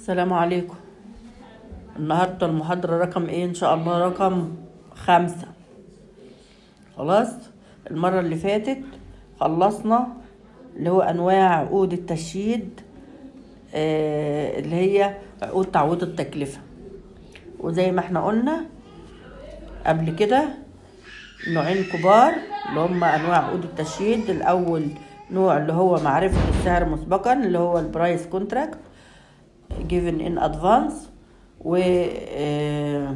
السلام عليكم النهاردة المحاضرة رقم ايه ان شاء الله رقم خمسة خلاص المرة اللي فاتت خلصنا اللي هو انواع عقود التشييد آه اللي هي عقود تعويض التكلفة وزي ما احنا قلنا قبل كده نوعين كبار اللي هم انواع عقود التشييد الاول نوع اللي هو معرفة السعر مسبقا اللي هو البرايس كونتراكت given in advance و آه،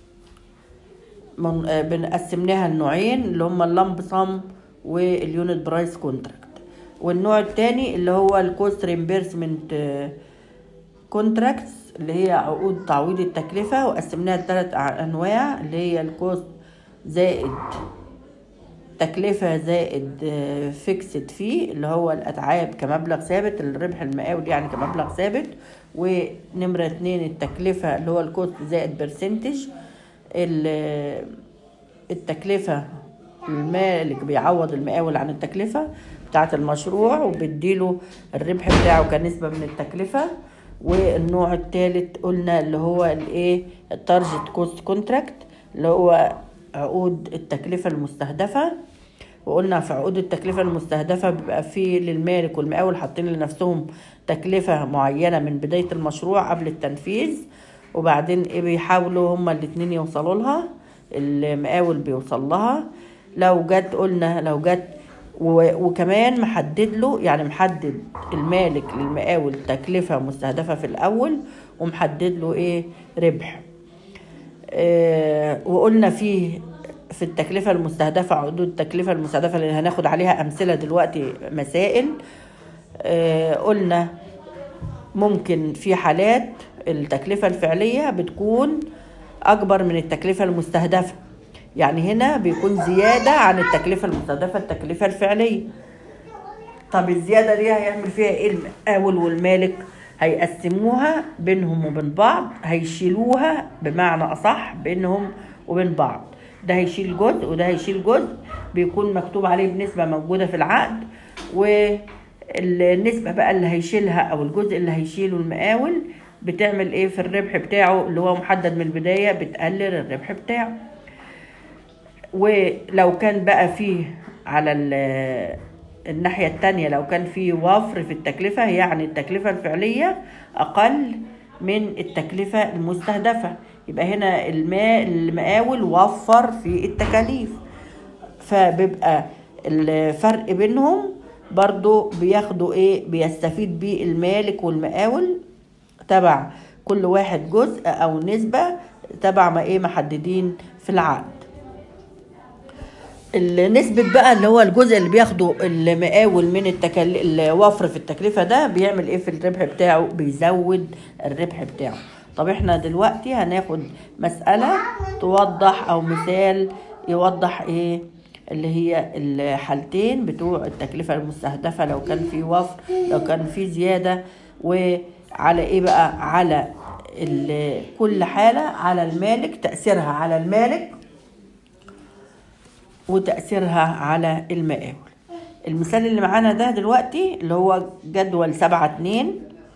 من آه، بنقسمناها لنوعين اللي هما اللمب صم واليونت برايس كونتراكت والنوع التاني اللي هو الكوست ريمبيرسمنت كونتراكتس اللي هي عقود تعويض التكلفة وقسمناها لثلاث أنواع اللي هي الكوست زائد تكلفة زائد فيكسد فيه اللي هو الأتعاب كمبلغ ثابت الربح المقاول يعني كمبلغ ثابت ونمرة اتنين التكلفة اللي هو الكوست زائد برسنتج التكلفة المالك بيعوض المقاول عن التكلفة بتاعة المشروع وبيديله الربح بتاعه كنسبة من التكلفة والنوع الثالث قلنا اللي هو الايه التارجت كوست كونتراكت اللي هو عقود التكلفة المستهدفة وقلنا في عقود التكلفة المستهدفة بيبقى فيه للمالك والمقاول حاطين لنفسهم تكلفة معينة من بداية المشروع قبل التنفيذ وبعدين ايه بيحاولوا هما الاتنين يوصلوا لها المقاول بيوصل لها لو جت قلنا لو جت و- وكمان محدد له يعني محدد المالك للمقاول تكلفة مستهدفة في الأول ومحدد له ايه ربح آه، وقلنا فيه في التكلفة المستهدفة عقود التكلفة المستهدفة اللي هناخد عليها أمثلة دلوقتي مسائل آه، قلنا ممكن في حالات التكلفة الفعلية بتكون أكبر من التكلفة المستهدفة يعني هنا بيكون زيادة عن التكلفة المستهدفة التكلفة الفعلية طب الزيادة دي هيعمل فيها ايه المقاول والمالك هيقسموها بينهم وبين بعض هيشيلوها بمعنى أصح بينهم وبين بعض ده هيشيل جزء وده هيشيل جزء بيكون مكتوب عليه بنسبة موجودة في العقد والنسبة بقى اللي هيشيلها أو الجزء اللي هيشيله المقاول بتعمل ايه في الربح بتاعه اللي هو محدد من البداية بتقلل الربح بتاعه ولو كان بقى فيه على ال- الناحية التانية لو كان فيه وفر في التكلفة يعني التكلفة الفعلية أقل من التكلفة المستهدفة يبقى هنا الماء المقاول وفر في التكاليف فبيبقى الفرق بينهم برضو بياخدوا ايه بيستفيد بيه المالك والمقاول تبع كل واحد جزء او نسبة تبع ما ايه محددين في العقد النسبة بقى اللي هو الجزء اللي بياخده المقاول من التكل... الوفر في التكلفة ده بيعمل ايه في الربح بتاعه بيزود الربح بتاعه طب احنا دلوقتي هناخد مسألة توضح او مثال يوضح ايه اللي هي الحالتين بتوع التكلفة المستهدفة لو كان في وفر لو كان في زيادة وعلى ايه بقى على ال- كل حالة على المالك تأثيرها على المالك وتأثيرها على المقاول المثال اللي معانا ده دلوقتي اللي هو جدول سبعة اتنين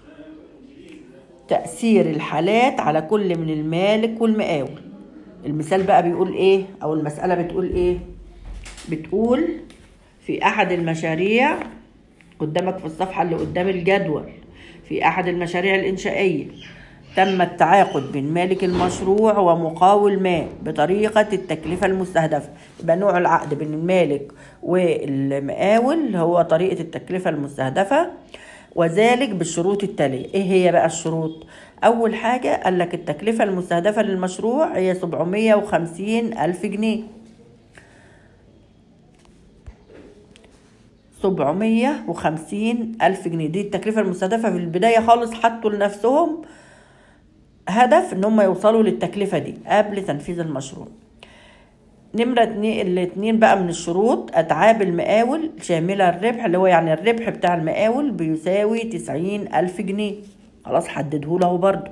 تأثير الحالات على كل من المالك والمقاول المثال بقى بيقول ايه او المسألة بتقول ايه بتقول في احد المشاريع قدامك في الصفحة اللي قدام الجدول في احد المشاريع الانشائية تم التعاقد بين مالك المشروع ومقاول ما بطريقة التكلفة المستهدفة يبقى نوع العقد بين المالك والمقاول هو طريقة التكلفة المستهدفة وذلك بالشروط التالية ايه هي بقى الشروط اول حاجة قال لك التكلفة المستهدفة للمشروع هي 750 الف جنيه 750 ألف جنيه دي التكلفة المستهدفة في البداية خالص حطوا لنفسهم هدف ان هم يوصلوا للتكلفة دي قبل تنفيذ المشروع نمرة اتنين الاتنين بقى من الشروط أتعاب المقاول شاملة الربح اللي هو يعني الربح بتاع المقاول بيساوي تسعين ألف جنيه خلاص حدده له برضه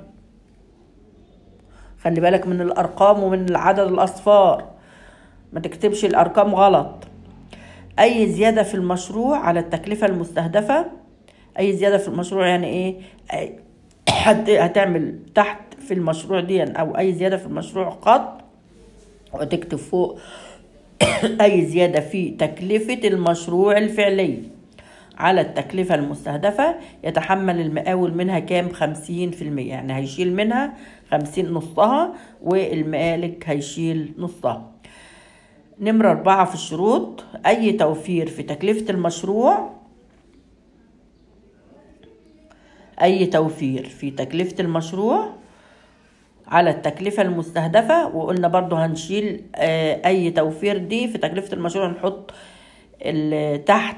خلي بالك من الأرقام ومن عدد الأصفار ما تكتبش الأرقام غلط أي زيادة في المشروع على التكلفة المستهدفة أي زيادة في المشروع يعني إيه أي, هت- هتعمل تحت في المشروع دي او اي زياده في المشروع خط وتكتب فوق اي زياده في تكلفه المشروع الفعلي على التكلفة المستهدفة يتحمل المقاول منها كام خمسين في المية يعني هيشيل منها خمسين نصها والمالك هيشيل نصها نمرة أربعة في الشروط أي توفير في تكلفة المشروع أي توفير في تكلفة المشروع على التكلفة المستهدفة وقلنا برضو هنشيل آه، أي توفير دي في تكلفة المشروع نحط ال- تحت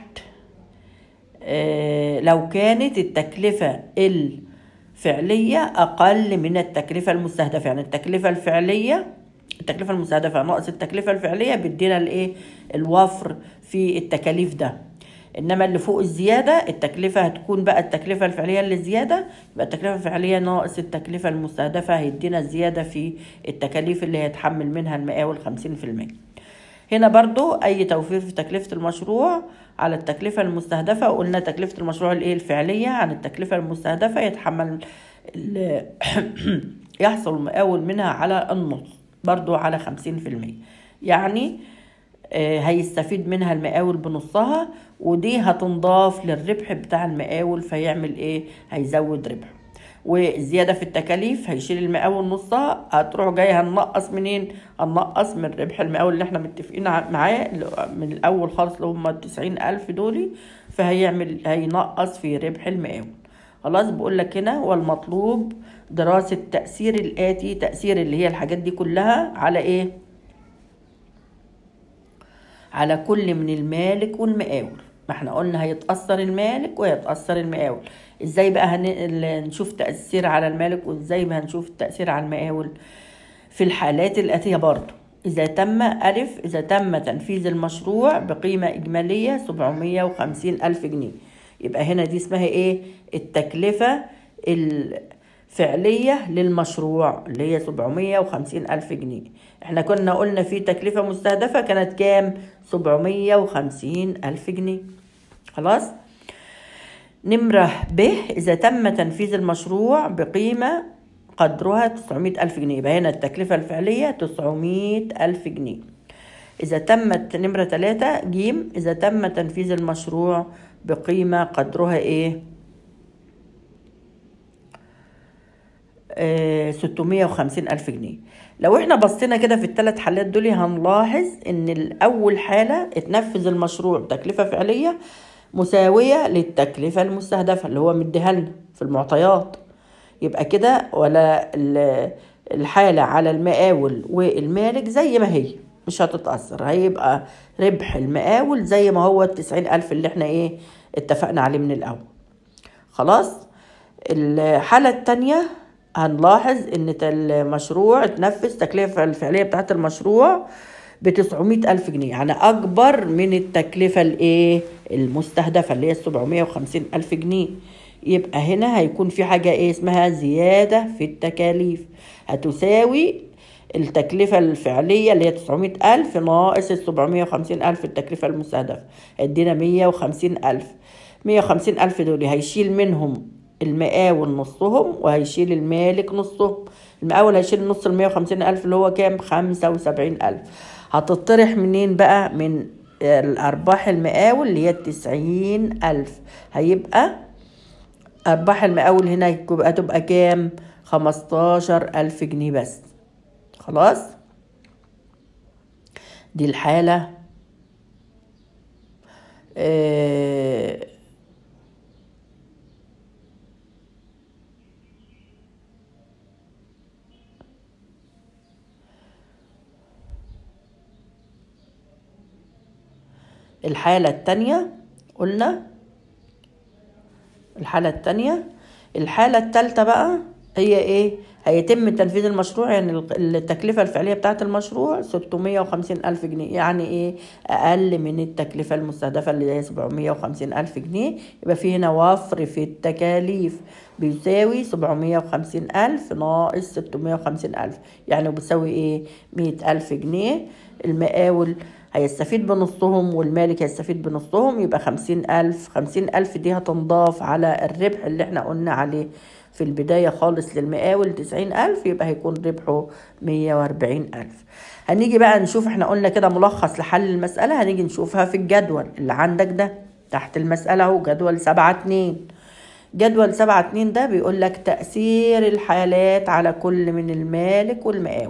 آه، لو كانت التكلفة الفعلية أقل من التكلفة المستهدفة يعني التكلفة الفعلية التكلفة المستهدفة ناقص التكلفة الفعلية بيدينا الايه الوفر في التكاليف ده انما اللي فوق الزيادة التكلفة هتكون بقى التكلفة الفعلية اللي زيادة يبقى التكلفة الفعلية ناقص التكلفة المستهدفة هيدينا زيادة في التكاليف اللي هيتحمل منها المقاول خمسين في المية هنا برضو اي توفير في تكلفة المشروع على التكلفة المستهدفة وقلنا تكلفة المشروع الايه الفعلية عن التكلفة المستهدفة يتحمل ال- يحصل المقاول منها على النص برضو على خمسين في المية يعني آه، هيستفيد منها المقاول بنصها ودي هتنضاف للربح بتاع المقاول فيعمل ايه هيزود ربحه والزياده في التكاليف هيشيل المقاول نصها هتروح جاي هننقص منين هننقص من ربح المقاول اللي احنا متفقين ع- معاه اللي- من الاول خالص اللي هم التسعين الف دولي فهيعمل هينقص في ربح المقاول خلاص بقول لك هنا والمطلوب دراسة تأثير الآتي تأثير اللي هي الحاجات دي كلها على إيه؟ على كل من المالك والمقاول ما احنا قلنا هيتأثر المالك وهيتأثر المقاول ازاي بقى هن... ال- نشوف تأثير على المالك وازاي ما هنشوف التأثير على المقاول في الحالات الآتية برضو إذا تم ألف إذا تم تنفيذ المشروع بقيمة إجمالية 750 ألف جنيه يبقى هنا دي اسمها إيه التكلفة الفعلية للمشروع اللي هي 750 ألف جنيه احنا كنا قلنا في تكلفة مستهدفة كانت كام 750 ألف جنيه خلاص نمرة ب إذا تم تنفيذ المشروع بقيمة قدرها 900 ألف جنيه يبقى هنا التكلفة الفعلية 900 ألف جنيه إذا تمت نمرة ثلاثة جيم إذا تم تنفيذ المشروع بقيمة قدرها إيه؟ آه 650 ألف جنيه لو احنا بصينا كده في الثلاث حالات دول هنلاحظ ان الاول حالة اتنفذ المشروع بتكلفة فعلية مساوية للتكلفة المستهدفة اللي هو مديها لنا في المعطيات يبقى كده ولا ال- الحالة على المقاول والمالك زي ما هي مش هتتأثر هيبقى ربح المقاول زي ما هو التسعين ألف اللي احنا ايه اتفقنا عليه من الأول خلاص الحالة التانية هنلاحظ ان المشروع اتنفذ التكلفة الفعلية بتاعت المشروع بتسعمية ألف جنيه يعني أكبر من التكلفة الإيه المستهدفة اللي هي السبعمية وخمسين ألف جنيه يبقى هنا هيكون في حاجة إيه اسمها زيادة في التكاليف هتساوي التكلفة الفعلية اللي هي 900 ألف ناقص ال 750 ألف التكلفة المستهدفة ادينا 150 ألف 150 ألف دول هيشيل منهم المقاول نصهم وهيشيل المالك نصهم المقاول هيشيل نص ال 150 ألف اللي هو كام 75 ألف هتطرح منين بقى من الأرباح المقاول اللي هي التسعين ألف هيبقى أرباح المقاول هنا يبقى تبقى كام خمستاشر ألف جنيه بس خلاص دي الحالة آه الحالة التانية قلنا الحالة التانية الحالة التالتة بقى هي ايه هيتم تنفيذ المشروع يعني التكلفة الفعلية بتاعة المشروع 650 ألف جنيه يعني ايه أقل من التكلفة المستهدفة اللي هي 750 ألف جنيه يبقى في هنا وفر في التكاليف بيساوي 750 ألف ناقص 650 ألف يعني بيساوي ايه 100 ألف جنيه المقاول هيستفيد بنصهم والمالك هيستفيد بنصهم يبقى خمسين ألف خمسين ألف دي هتنضاف على الربح اللي احنا قلنا عليه في البداية خالص للمقاول تسعين ألف يبقى هيكون ربحه مية وأربعين ألف هنيجي بقى نشوف احنا قلنا كده ملخص لحل المسألة هنيجي نشوفها في الجدول اللي عندك ده تحت المسألة اهو جدول سبعة اتنين جدول سبعة اتنين ده بيقول لك تأثير الحالات على كل من المالك والمقاول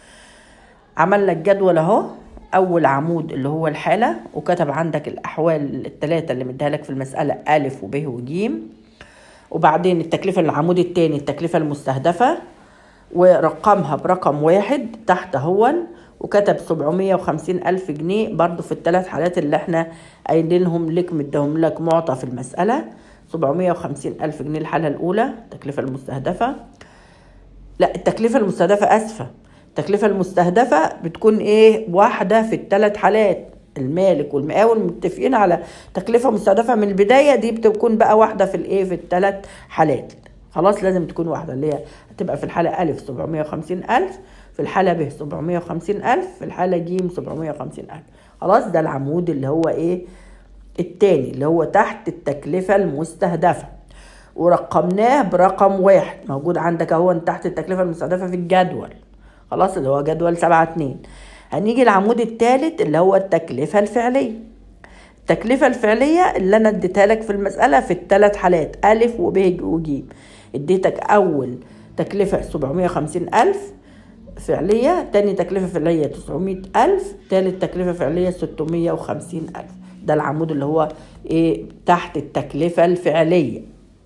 عمل لك جدول اهو اول عمود اللي هو الحالة وكتب عندك الاحوال الثلاثة اللي مديها لك في المسألة الف وب وج وبعدين التكلفة العمود التاني التكلفة المستهدفة ورقمها برقم واحد تحت هون وكتب سبعمية وخمسين ألف جنيه برضو في الثلاث حالات اللي احنا قايلينهم لك مديهم لك معطى في المسألة سبعمية وخمسين ألف جنيه الحالة الأولى التكلفة المستهدفة لا التكلفة المستهدفة أسفة التكلفة المستهدفة بتكون إيه واحدة في الثلاث حالات المالك والمقاول متفقين على تكلفة مستهدفة من البداية دي بتكون بقى واحدة في الإيه في الثلاث حالات خلاص لازم تكون واحدة اللي هي هتبقى في الحالة ألف سبعمية وخمسين ألف في الحالة ب سبعمية وخمسين ألف في الحالة ج سبعمية وخمسين ألف خلاص ده العمود اللي هو إيه التاني اللي هو تحت التكلفة المستهدفة ورقمناه برقم واحد موجود عندك اهو تحت التكلفة المستهدفة في الجدول خلاص اللي هو جدول سبعة اتنين هنيجي العمود الثالث اللي هو التكلفة الفعلية التكلفة الفعلية اللي أنا اديتها لك في المسألة في الثلاث حالات ألف وب وج اديتك أول تكلفة سبعمية وخمسين ألف فعلية تاني تكلفة فعلية تسعمية ألف تالت تكلفة فعلية ستمية وخمسين ألف ده العمود اللي هو إيه تحت التكلفة الفعلية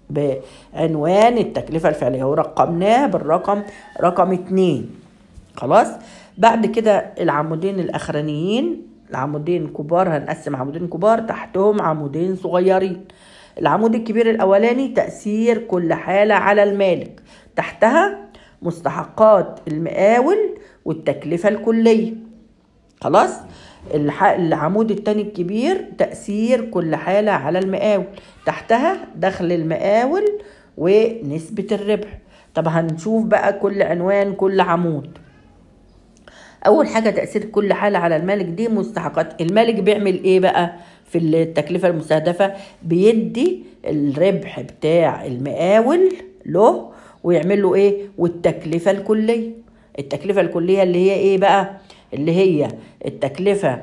بعنوان التكلفة الفعلية ورقمناه بالرقم رقم اتنين خلاص بعد كده العمودين الأخرانيين العمودين كبار هنقسم عمودين كبار تحتهم عمودين صغيرين العمود الكبير الأولاني تأثير كل حالة على المالك تحتها مستحقات المقاول والتكلفة الكلية خلاص العمود التاني الكبير تأثير كل حالة على المقاول تحتها دخل المقاول ونسبة الربح طب هنشوف بقى كل عنوان كل عمود اول حاجه تاثير كل حاله على المالك دي مستحقات المالك بيعمل ايه بقى في التكلفه المستهدفه بيدي الربح بتاع المقاول له ويعمل له ايه والتكلفه الكليه التكلفه الكليه اللي هي ايه بقى اللي هي التكلفه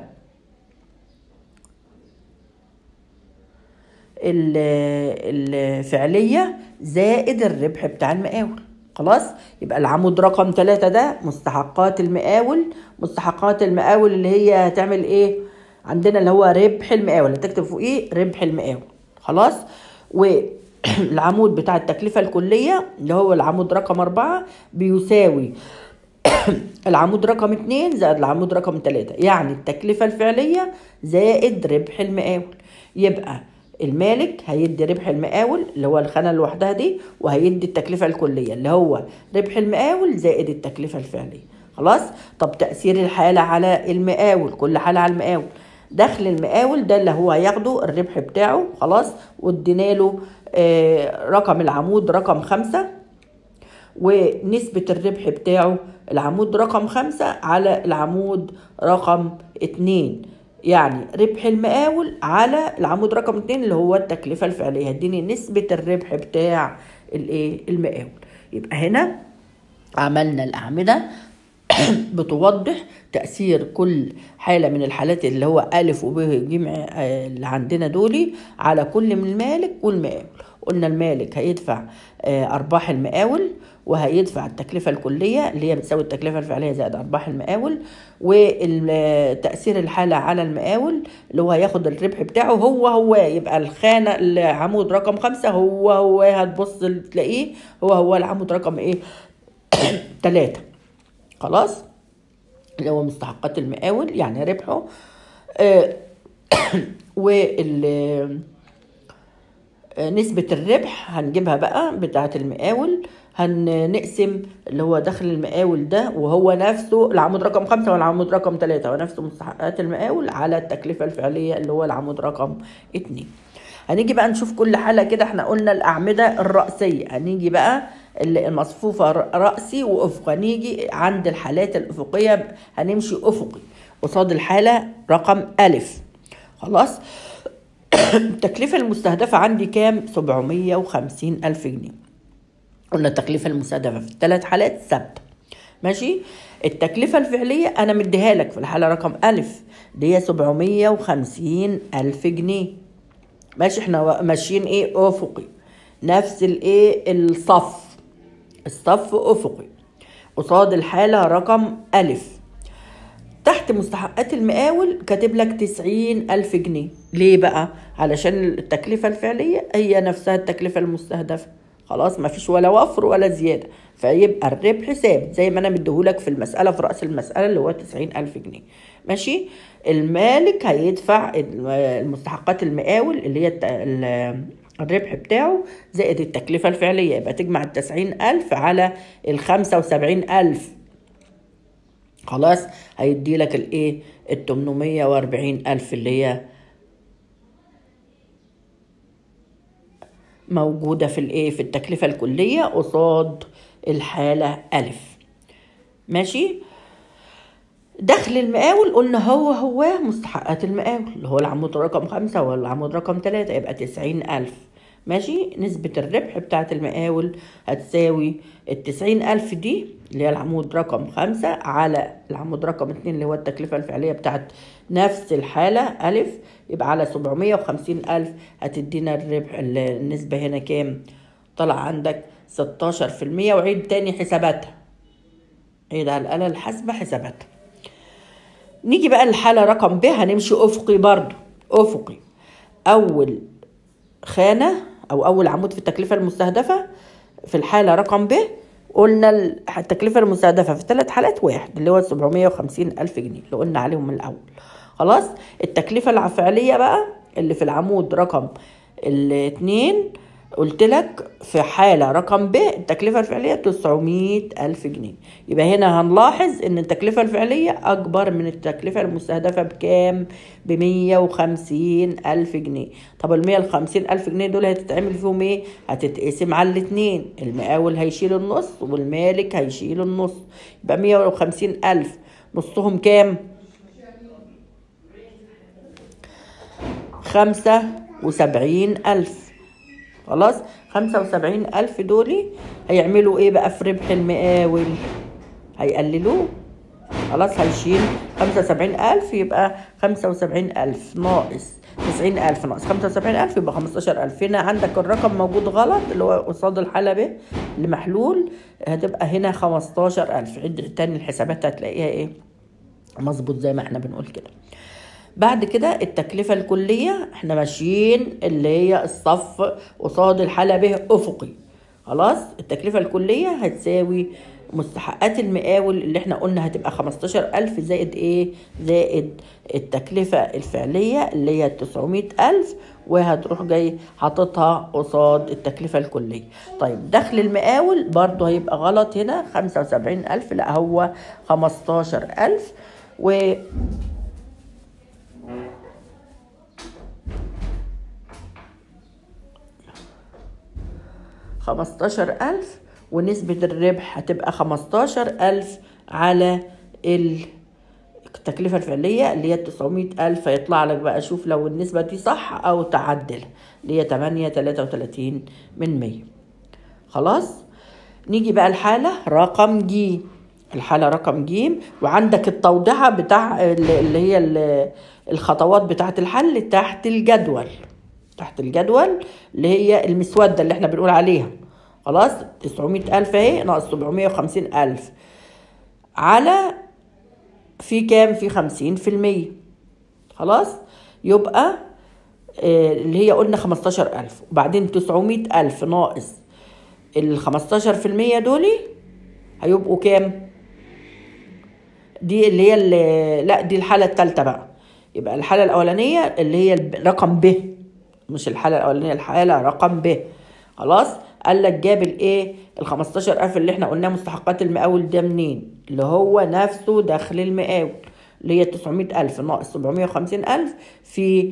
الفعليه زائد الربح بتاع المقاول خلاص يبقى العمود رقم ثلاثة ده مستحقات المقاول مستحقات المقاول اللي هي هتعمل ايه عندنا اللي هو ربح المقاول هتكتب فوقيه ربح المقاول خلاص والعمود بتاع التكلفة الكلية اللي هو العمود رقم أربعة بيساوي العمود رقم اتنين زائد العمود رقم تلاتة يعني التكلفة الفعلية زائد ربح المقاول يبقى المالك هيدي ربح المقاول اللي هو الخانه لوحدها دي وهيدي التكلفه الكليه اللي هو ربح المقاول زائد التكلفه الفعليه خلاص طب تاثير الحاله على المقاول كل حاله على المقاول دخل المقاول ده اللي هو هياخده الربح بتاعه خلاص وادينا له آه رقم العمود رقم خمسة ونسبة الربح بتاعه العمود رقم خمسة على العمود رقم اتنين يعني ربح المقاول على العمود رقم اتنين اللي هو التكلفة الفعلية هديني نسبة الربح بتاع الايه المقاول يبقى هنا عملنا الأعمدة بتوضح تأثير كل حالة من الحالات اللي هو ألف وب ج اللي عندنا دولي على كل من المالك والمقاول قلنا المالك هيدفع أرباح المقاول وهيدفع التكلفة الكلية اللي هي بتساوي التكلفة الفعلية زائد أرباح المقاول وتأثير الحالة على المقاول اللي هو هياخد الربح بتاعه هو هو يبقى الخانة العمود رقم خمسة هو هو هتبص تلاقيه هو هو العمود رقم ايه تلاتة خلاص اللي هو مستحقات المقاول يعني ربحه آه وال نسبة الربح هنجيبها بقى بتاعة المقاول هنقسم اللي هو دخل المقاول ده وهو نفسه العمود رقم خمسة والعمود رقم ثلاثة هو نفسه مستحقات المقاول على التكلفة الفعلية اللي هو العمود رقم اتنين هنيجي بقى نشوف كل حالة كده احنا قلنا الأعمدة الرأسية هنيجي بقى المصفوفة رأسي وأفقي هنيجي عند الحالات الأفقية هنمشي أفقي قصاد الحالة رقم ألف خلاص التكلفة المستهدفة عندي كام 750 ألف جنيه قلنا التكلفة المستهدفة في الثلاث حالات ثابتة ماشي التكلفة الفعلية أنا مديها لك في الحالة رقم ألف دي هي 750 ألف جنيه ماشي احنا ماشيين ايه أفقي نفس الايه الصف الصف أفقي قصاد الحالة رقم ألف تحت مستحقات المقاول كاتب لك تسعين ألف جنيه ليه بقى؟ علشان التكلفة الفعلية هي نفسها التكلفة المستهدفة خلاص مفيش ولا وفر ولا زيادة فيبقى الربح ثابت زي ما أنا مديهولك في المسألة في رأس المسألة اللي هو تسعين ألف جنيه ماشي المالك هيدفع المستحقات المقاول اللي هي الربح بتاعه زائد التكلفة الفعلية يبقى تجمع التسعين ألف على الخمسة وسبعين ألف خلاص هيدي لك الايه التمنمية واربعين ألف اللي هي موجودة في الايه في التكلفة الكلية قصاد الحالة ألف ماشي دخل المقاول قلنا هو هو مستحقات المقاول اللي هو العمود رقم خمسة ولا العمود رقم تلاتة يبقى تسعين ألف ماشي نسبة الربح بتاعة المقاول هتساوي التسعين ألف دي اللي هي العمود رقم خمسة على العمود رقم اتنين اللي هو التكلفة الفعلية بتاعة نفس الحالة ألف يبقى على سبعمية وخمسين ألف هتدينا الربح النسبة هنا كام طلع عندك ستاشر في المية وعيد تاني حساباتها عيد على الآلة الحاسبة حساباتها نيجي بقى الحالة رقم ب هنمشي أفقي برضو أفقي أول خانة أو أول عمود في التكلفة المستهدفة في الحالة رقم ب قلنا التكلفة المستهدفة في ثلاث حالات واحد اللي هو 750 ألف جنيه اللي قلنا عليهم من الأول خلاص التكلفة الفعلية بقى اللي في العمود رقم الاثنين قلت لك في حالة رقم ب التكلفة الفعلية 900 ألف جنيه يبقى هنا هنلاحظ إن التكلفة الفعلية أكبر من التكلفة المستهدفة بكام؟ ب 150 ألف جنيه طب ال 150 ألف جنيه دول هتتعمل فيهم إيه؟ هتتقسم على الاتنين المقاول هيشيل النص والمالك هيشيل النص يبقى 150 ألف نصهم كام؟ خمسة وسبعين ألف خلاص خمسة وسبعين ألف دولي هيعملوا إيه بقى في ربح المقاول هيقللوه خلاص هيشيل خمسة وسبعين ألف يبقى خمسة وسبعين ألف ناقص تسعين ألف ناقص خمسة وسبعين ألف يبقى خمستاشر ألف هنا عندك الرقم موجود غلط اللي هو قصاد الحالة ب لمحلول هتبقى هنا خمستاشر ألف عد تاني الحسابات هتلاقيها إيه مظبوط زي ما احنا بنقول كده بعد كده التكلفة الكلية احنا ماشيين اللي هي الصف قصاد الحالة به أفقي خلاص التكلفة الكلية هتساوي مستحقات المقاول اللي احنا قلنا هتبقى خمستاشر ألف زائد ايه زائد التكلفة الفعلية اللي هي تسعمية ألف وهتروح جاي حاططها قصاد التكلفة الكلية طيب دخل المقاول برضو هيبقى غلط هنا خمسة وسبعين ألف لا هو خمستاشر ألف و خمستاشر ألف ونسبة الربح هتبقى خمستاشر ألف على التكلفة الفعلية اللي هي تسعمية ألف هيطلع لك بقى شوف لو النسبة دي صح أو تعدل اللي هي تمانية تلاتة وتلاتين من مية خلاص نيجي بقى الحالة رقم ج الحالة رقم ج وعندك التوضيحة بتاع اللي هي الخطوات بتاعة الحل تحت الجدول تحت الجدول اللي هي المسودة اللي احنا بنقول عليها خلاص تسعمية ألف اهي ناقص سبعمية وخمسين ألف على في كام في خمسين في المية خلاص يبقى اه اللي هي قلنا خمستاشر ألف وبعدين تسعمية ألف ناقص الخمستاشر في المية دولي هيبقوا كام دي اللي هي اللي لا دي الحالة التالتة بقى يبقى الحالة الأولانية اللي هي رقم ب مش الحالة الأولانية الحالة رقم ب خلاص قال لك جاب الايه ال 15000 اللي احنا قلناه مستحقات المقاول ده منين اللي هو نفسه دخل المقاول اللي هي 900000 ناقص 750000 في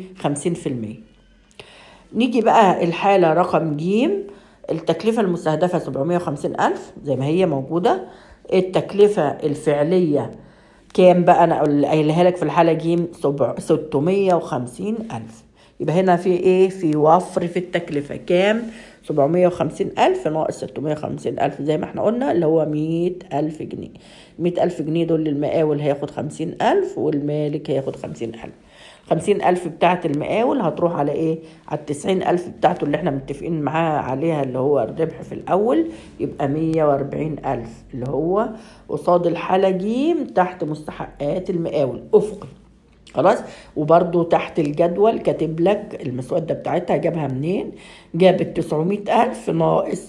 50% نيجي بقى الحالة رقم ج التكلفة المستهدفة 750000 زي ما هي موجودة التكلفة الفعلية كام بقى انا أقول- قايلها لك في الحاله جيم سبع- 650 الف يبقى هنا في ايه في وفر في التكلفه كام 750 ألف ناقص 650 ألف زي ما احنا قلنا اللي هو 100 ألف جنيه 100 ألف جنيه دول للمقاول هياخد 50 ألف والمالك هياخد 50 ألف 50 ألف بتاعة المقاول هتروح على ايه على التسعين ألف بتاعته اللي احنا متفقين معاه عليها اللي هو الربح في الأول يبقى 140 ألف اللي هو قصاد الحالة جيم تحت مستحقات المقاول أفقي خلاص وبرضو تحت الجدول كاتب لك المسودة بتاعتها جابها منين جاب 900 ألف ناقص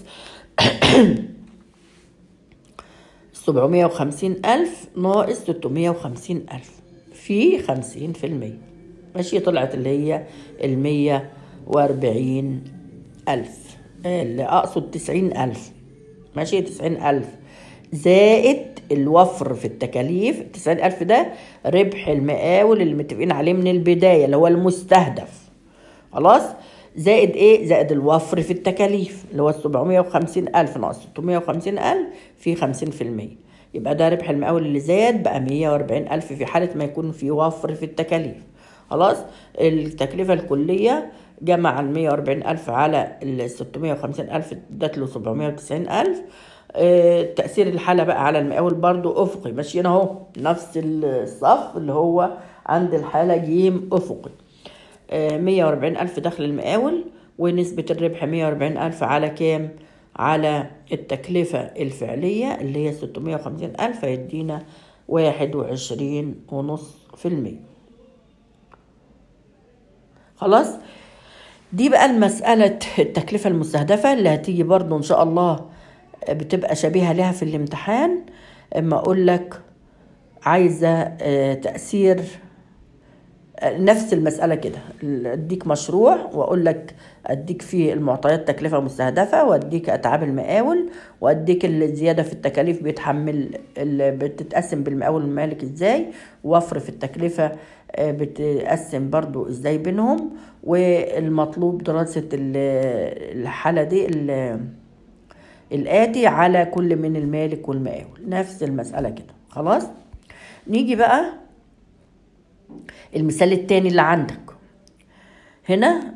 750 ألف ناقص 650 ألف في 50 في المية ماشي طلعت اللي هي المية وأربعين ألف اللي أقصد تسعين ألف ماشي تسعين ألف زائد الوفر في التكاليف التسعين ألف ده ربح المقاول اللي متفقين عليه من البداية اللي هو المستهدف خلاص زائد ايه زائد الوفر في التكاليف اللي هو 750 ألف ناقص 650 ألف في 50 في المية يبقى ده ربح المقاول اللي زاد بقى 140 ألف في حالة ما يكون في وفر في التكاليف خلاص التكلفة الكلية جمع ال 140 ألف على ال 650 ألف ادت له 790 ألف آه، تأثير الحالة بقى على المقاول برضو أفقي ماشيين أهو نفس الصف اللي هو عند الحالة جيم أفقي مية وأربعين ألف دخل المقاول ونسبة الربح مية وأربعين ألف على كام؟ على التكلفة الفعلية اللي هي ستمية وخمسين ألف هيدينا واحد وعشرين ونص في المية خلاص دي بقى المسألة التكلفة المستهدفة اللي هتيجي برضو إن شاء الله بتبقى شبيهة لها في الامتحان اما أقول لك عايزة آه، تأثير نفس المسألة كده اديك مشروع واقول لك اديك فيه المعطيات تكلفة مستهدفة واديك اتعاب المقاول واديك الزيادة في التكاليف بيتحمل اللي بتتقسم بالمقاول والمالك ازاي وفر في التكلفة آه، بتقسم برضو ازاي بينهم والمطلوب دراسة ال- الحالة دي ال- الآتي على كل من المالك والمقاول نفس المسألة كده خلاص نيجي بقى المثال التاني اللي عندك هنا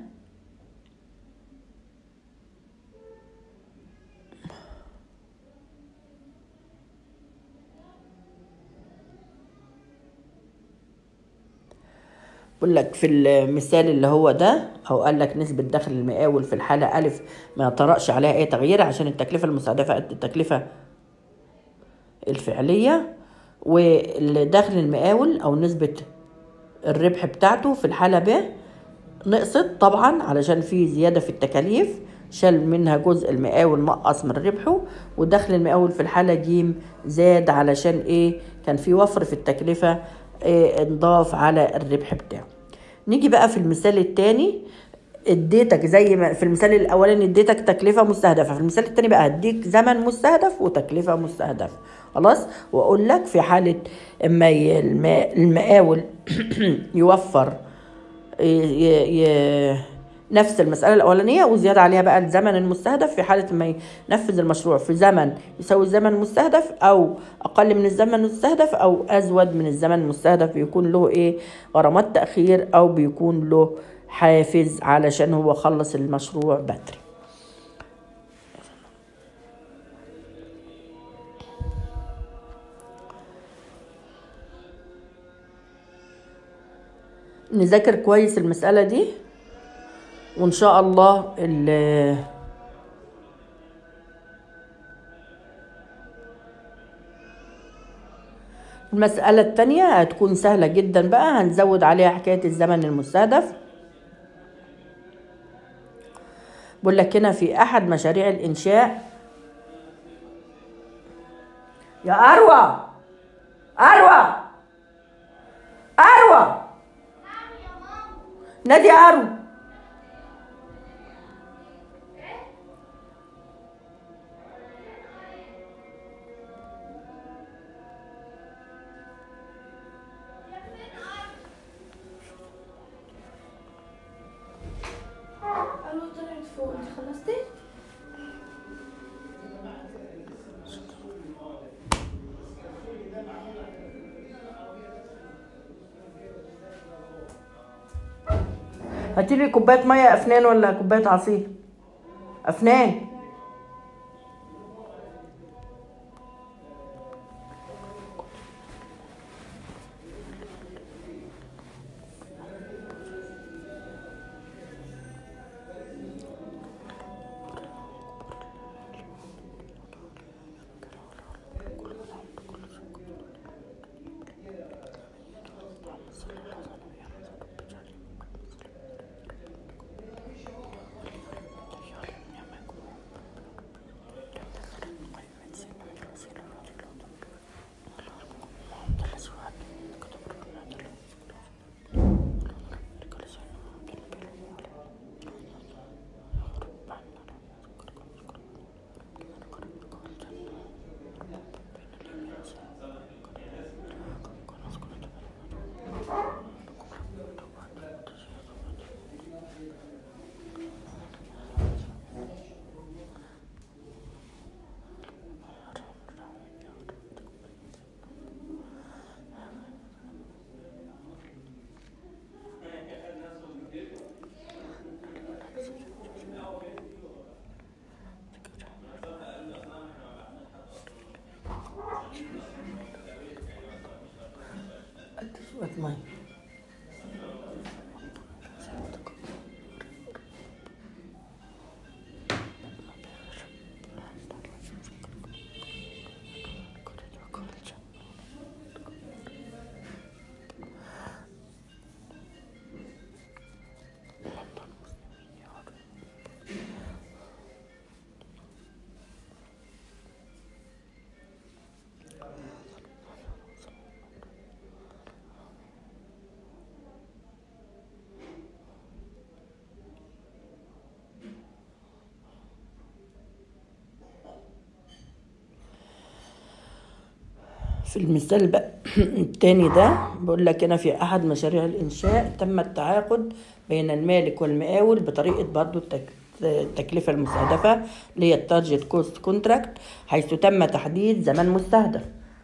بقول لك في المثال اللي هو ده او قال لك نسبة دخل المقاول في الحالة ألف ما يطرأش عليها أي تغيير عشان التكلفة المستهدفة قد التكلفة الفعلية والدخل المقاول أو نسبة الربح بتاعته في الحالة ب نقصت طبعا علشان في زيادة في التكاليف شال منها جزء المقاول نقص من ربحه ودخل المقاول في الحالة جيم زاد علشان ايه كان في وفر في التكلفة إيه انضاف على الربح بتاعه نيجي بقى في المثال التاني اديتك زي ما في المثال الاولاني اديتك تكلفه مستهدفه في المثال التاني بقى هديك زمن مستهدف وتكلفه مستهدفه خلاص واقول لك في حاله اما ي- الم- المقاول يوفر ي- ي- نفس المسألة الأولانية وزيادة عليها بقى الزمن المستهدف في حالة ما ينفذ المشروع في زمن يساوي الزمن المستهدف أو أقل من الزمن المستهدف أو أزود من الزمن المستهدف بيكون له إيه غرامات تأخير أو بيكون له حافز علشان هو خلص المشروع بدري نذاكر كويس المسألة دي وإن شاء الله ال- المسألة التانية هتكون سهلة جدا بقى هنزود عليها حكاية الزمن المستهدف بقول لك هنا في أحد مشاريع الإنشاء يا أروى أروى أروى نادي يا أروى أنا طلعت فوق انت خلصتي؟ هاتي لي كوبايه ميه افنان ولا كوبايه عصير افنان هاتي شويه ميه في المثال بقى التاني ده بقول لك هنا في احد مشاريع الانشاء تم التعاقد بين المالك والمقاول بطريقه برضو التك- التكلفه المستهدفه اللي هي التارجت كوست كونتراكت حيث تم تحديد زمن مستهدف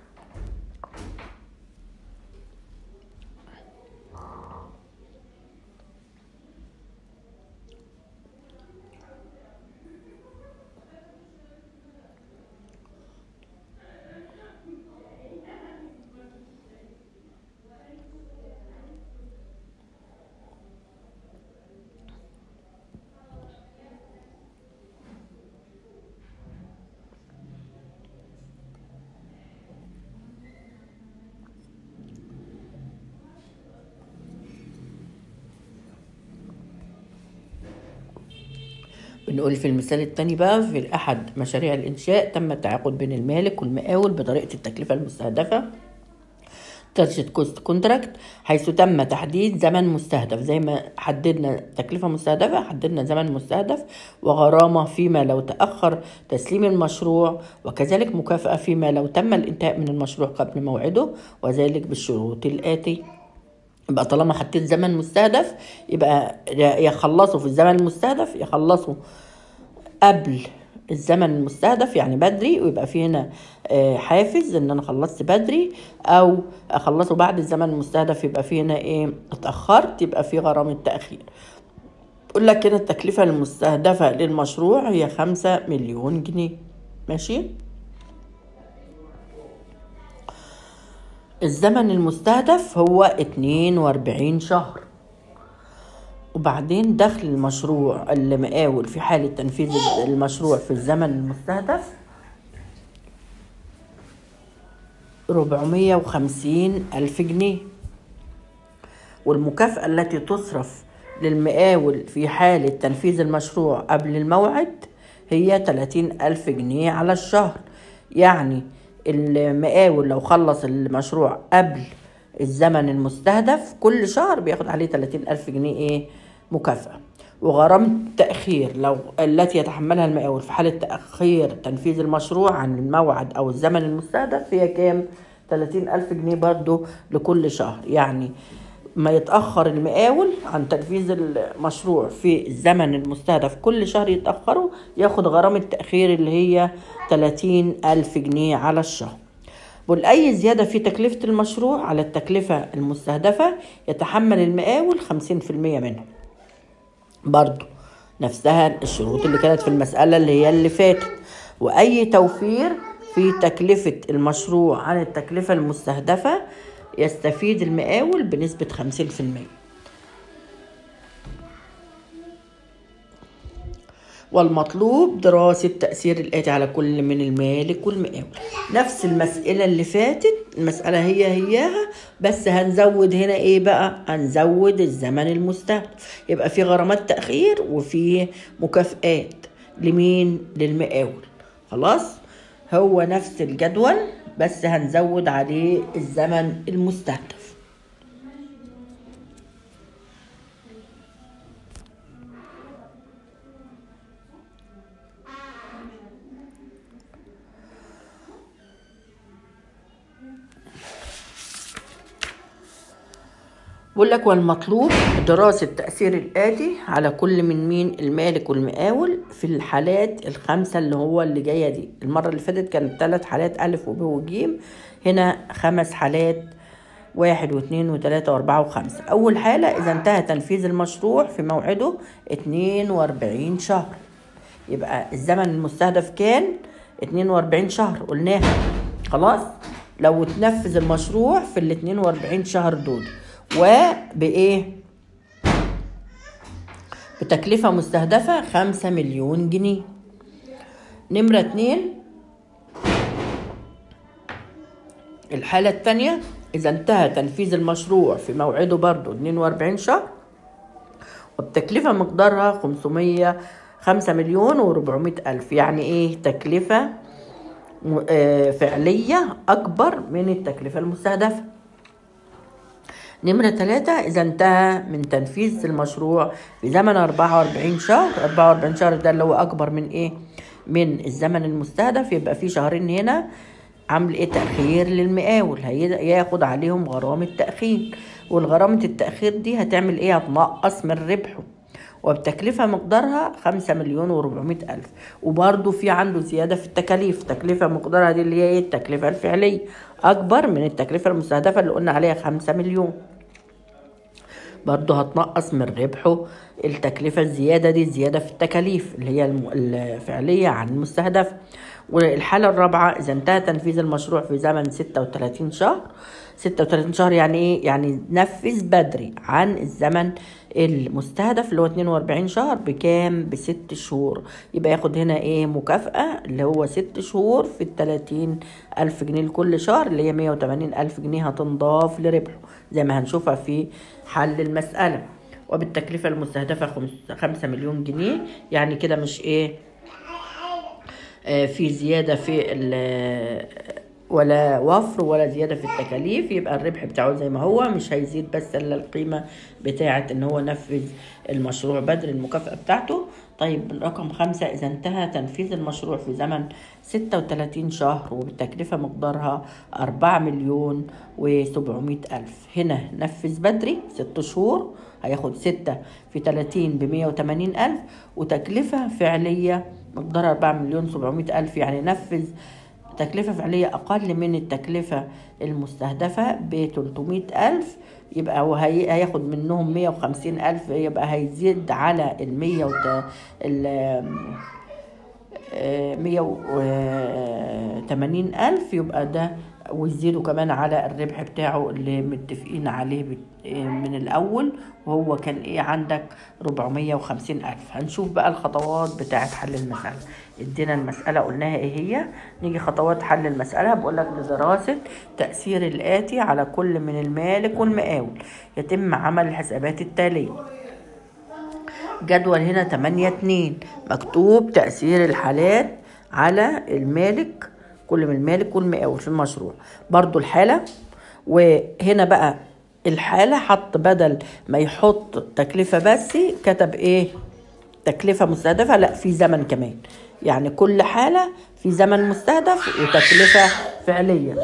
بنقول في المثال الثاني بقى في أحد مشاريع الإنشاء تم التعاقد بين المالك والمقاول بطريقة التكلفة المستهدفة تارجت كوست كونتراكت حيث تم تحديد زمن مستهدف زي ما حددنا تكلفة مستهدفة حددنا زمن مستهدف وغرامة فيما لو تأخر تسليم المشروع وكذلك مكافأة فيما لو تم الانتهاء من المشروع قبل موعده وذلك بالشروط الآتي يبقى طالما حطيت زمن مستهدف يبقى يا يخلصوا في الزمن المستهدف يخلصوا قبل الزمن المستهدف يعني بدري ويبقى في هنا آه، حافز ان انا خلصت بدري او اخلصه بعد الزمن المستهدف يبقى في هنا ايه اتاخرت يبقى في غرامه تاخير يقول لك هنا التكلفه المستهدفه للمشروع هي خمسة مليون جنيه ماشي الزمن المستهدف هو 42 شهر وبعدين دخل المشروع المقاول في حالة تنفيذ المشروع في الزمن المستهدف 450 ألف جنيه والمكافأة التي تصرف للمقاول في حالة تنفيذ المشروع قبل الموعد هي 30 ألف جنيه على الشهر يعني المقاول لو خلص المشروع قبل الزمن المستهدف كل شهر بياخد عليه 30 ألف جنيه إيه مكافأة وغرامة تأخير لو التي يتحملها المقاول في حالة تأخير تنفيذ المشروع عن الموعد أو الزمن المستهدف هي كام؟ 30 ألف جنيه برضو لكل شهر يعني ما يتأخر المقاول عن تنفيذ المشروع في الزمن المستهدف كل شهر يتأخره ياخد غرامة تأخير اللي هي 30 ألف جنيه على الشهر بقول أي زيادة في تكلفة المشروع على التكلفة المستهدفة يتحمل المقاول 50% منها برضو نفسها الشروط اللي كانت في المسألة اللي هي اللي فاتت وأي توفير في تكلفة المشروع عن التكلفة المستهدفة يستفيد المقاول بنسبة خمسين في المية والمطلوب دراسة تأثير الآتي على كل من المالك والمقاول نفس المسألة اللي فاتت المسألة هي هياها بس هنزود هنا ايه بقى هنزود الزمن المستهدف يبقى في غرامات تأخير وفي مكافآت لمين للمقاول خلاص هو نفس الجدول بس هنزود عليه الزمن المستهدف بقول لك والمطلوب دراسة تأثير الآتي على كل من مين المالك والمقاول في الحالات الخمسة اللي هو اللي جاية دي المرة اللي فاتت كانت ثلاث حالات ألف وب وجيم هنا خمس حالات واحد واثنين وثلاثة وأربعة وخمسة أول حالة إذا انتهى تنفيذ المشروع في موعده اتنين وأربعين شهر يبقى الزمن المستهدف كان 42 شهر قلناها خلاص لو تنفذ المشروع في ال 42 شهر دول وبإيه بتكلفة مستهدفة خمسة مليون جنيه نمرة اتنين الحالة التانية إذا انتهى تنفيذ المشروع في موعده برضو 42 شهر وبتكلفة مقدارها 500 5 مليون و400 ألف يعني إيه تكلفة م- آه، فعلية أكبر من التكلفة المستهدفة نمرة ثلاثة إذا انتهى من تنفيذ المشروع في زمن 44 شهر 44 شهر ده اللي هو أكبر من إيه؟ من الزمن المستهدف يبقى في شهرين هنا عامل إيه تأخير للمقاول هي- هياخد عليهم غرامة تأخير والغرامة التأخير دي هتعمل إيه؟ هتنقص من ربحه وبتكلفة مقدارها خمسة مليون وربعمائة ألف وبرضه في عنده زيادة في التكاليف تكلفة مقدارها دي اللي هي إيه؟ التكلفة الفعلية أكبر من التكلفة المستهدفة اللي قلنا عليها خمسة مليون برضه هتنقص من ربحه التكلفة الزيادة دي زيادة في التكاليف اللي هي الم- الفعلية عن المستهدفة والحالة الرابعة إذا انتهى تنفيذ المشروع في زمن 36 شهر 36 شهر يعني إيه؟ يعني نفذ بدري عن الزمن المستهدف اللي هو 42 شهر بكام؟ بست شهور يبقى ياخد هنا إيه مكافأة اللي هو ست شهور في التلاتين ألف جنيه لكل شهر اللي هي 180 ألف جنيه هتنضاف لربحه زي ما هنشوفها في حل المسألة وبالتكلفة المستهدفة خمس- خمسة مليون جنيه يعني كده مش إيه آه، في زيادة في ال- ولا وفر ولا زيادة في التكاليف يبقى الربح بتاعه زي ما هو مش هيزيد بس إلا القيمة بتاعة إن هو نفذ المشروع بدري المكافأة بتاعته طيب رقم خمسة إذا انتهى تنفيذ المشروع في زمن ستة وتلاتين شهر وبالتكلفة مقدارها أربعة مليون وسبعمائة ألف هنا نفذ بدري ست شهور هياخد ستة في تلاتين بمية وتمانين ألف وتكلفة فعلية مقدارها أربعة مليون سبعمائة ألف يعني نفذ تكلفة فعلية أقل من التكلفة المستهدفة ب 300 ألف يبقى هو هي- هياخد منهم 150 ألف يبقى هيزيد على ال 100 وت... ال مية وتمانين ألف يبقى ده ويزيدوا كمان على الربح بتاعه اللي متفقين عليه بت- من الأول وهو كان إيه عندك ربعمية وخمسين ألف هنشوف بقى الخطوات بتاعة حل المسألة ادينا المسألة قلناها إيه هي نيجي خطوات حل المسألة بقول لك لدراسة تأثير الآتي على كل من المالك والمقاول يتم عمل الحسابات التالية جدول هنا 8 2 مكتوب تأثير الحالات على المالك كل من المالك والمقاول في المشروع برضو الحالة وهنا بقى الحالة حط بدل ما يحط تكلفة بس كتب ايه تكلفة مستهدفة لا في زمن كمان يعني كل حالة في زمن مستهدف وتكلفة فعلية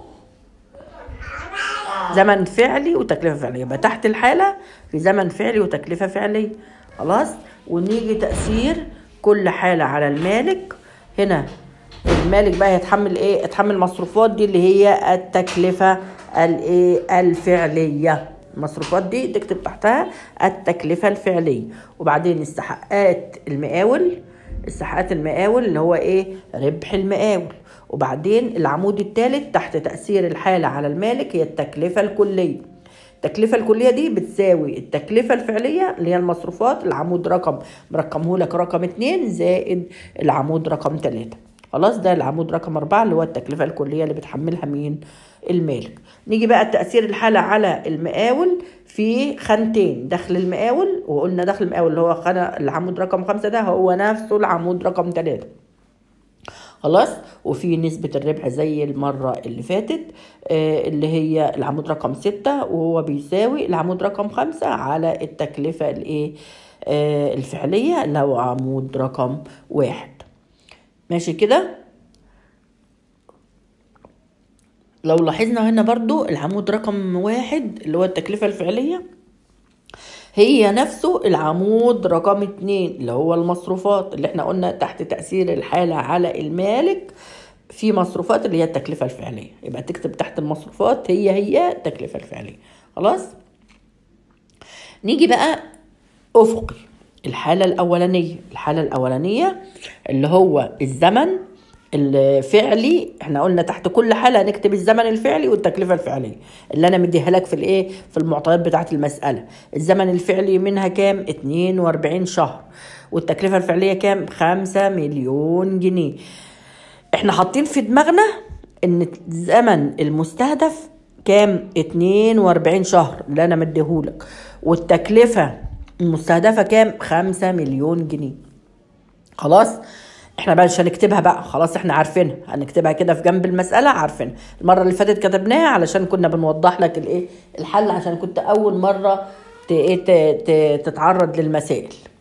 زمن فعلي وتكلفة فعلية يبقى تحت الحالة في زمن فعلي وتكلفة فعلية خلاص ونيجي تأثير كل حالة على المالك هنا المالك بقى يتحمل ايه يتحمل المصروفات دي اللي هي التكلفة الايه الفعلية المصروفات دي تكتب تحتها التكلفة الفعلية وبعدين استحقاقات المقاول استحقاقات المقاول اللي هو ايه ربح المقاول وبعدين العمود الثالث تحت تأثير الحالة على المالك هي التكلفة الكلية التكلفة الكلية دي بتساوي التكلفة الفعلية اللي هي المصروفات العمود رقم مرقمه لك رقم اتنين زائد العمود رقم تلاتة خلاص ده العمود رقم أربعة اللي هو التكلفة الكلية اللي بتحملها مين المالك نيجي بقى تأثير الحالة على المقاول في خانتين دخل المقاول وقلنا دخل المقاول اللي هو خانة العمود رقم خمسة ده هو نفسه العمود رقم تلاتة خلاص وفي نسبة الربح زي المرة اللي فاتت آه، اللي هي العمود رقم ستة وهو بيساوي العمود رقم خمسة على التكلفة الايه آه، الفعلية اللي هو عمود رقم واحد ماشي كده لو لاحظنا هنا برضو العمود رقم واحد اللي هو التكلفة الفعلية هي نفسه العمود رقم اتنين اللي هو المصروفات اللي احنا قلنا تحت تأثير الحالة على المالك في مصروفات اللي هي التكلفة الفعلية يبقى تكتب تحت المصروفات هي هي التكلفة الفعلية خلاص نيجي بقى أفقي الحالة الأولانية الحالة الأولانية اللي هو الزمن الفعلي احنا قلنا تحت كل حالة نكتب الزمن الفعلي والتكلفة الفعلية اللي انا مديها لك في الايه في المعطيات بتاعة المسألة الزمن الفعلي منها كام 42 شهر والتكلفة الفعلية كام 5 مليون جنيه احنا حاطين في دماغنا ان الزمن المستهدف كام 42 شهر اللي انا مديهولك والتكلفة المستهدفة كام 5 مليون جنيه خلاص احنا بقى مش هنكتبها بقى خلاص احنا عارفينها هنكتبها كده في جنب المسألة عارفينها المرة اللي فاتت كتبناها علشان كنا بنوضح لك الايه الحل عشان كنت اول مرة ت- إيه ت- ت- تتعرض للمسائل